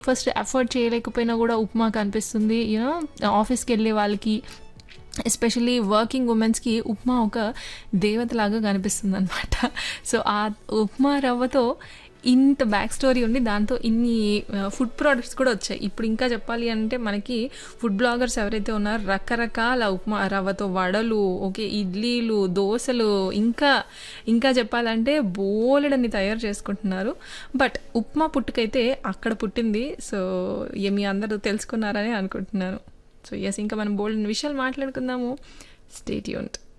first effort చేయలేకపోయినా కూడా ఉప్మా కనిపిస్తుంది యూనో ఆఫీస్కి వెళ్ళే వాళ్ళకి ఎస్పెషల్లీ వర్కింగ్ ఉమెన్స్కి ఉప్మా ఒక దేవతలాగా కనిపిస్తుంది అనమాట సో ఆ ఉప్మా రవ్వతో ఇంత బ్యాక్ స్టోరీ ఉండి దాంతో ఇన్ని ఫుడ్ ప్రోడక్ట్స్ కూడా వచ్చాయి ఇప్పుడు ఇంకా చెప్పాలి అంటే మనకి ఫుడ్ బ్లాగర్స్ ఎవరైతే ఉన్నారో రకరకాల ఉప్మా రవ్వతో వడలు ఓకే ఇడ్లీలు దోశలు ఇంకా ఇంకా చెప్పాలంటే బోలెడన్ని తయారు చేసుకుంటున్నారు బట్ ఉప్మా పుట్టుకైతే అక్కడ పుట్టింది సో మీ అందరూ తెలుసుకున్నారని అనుకుంటున్నాను సో ఎస్ ఇంకా మనం బోల్డ్ విషయాలు మాట్లాడుకుందాము స్టేట్ యూంట్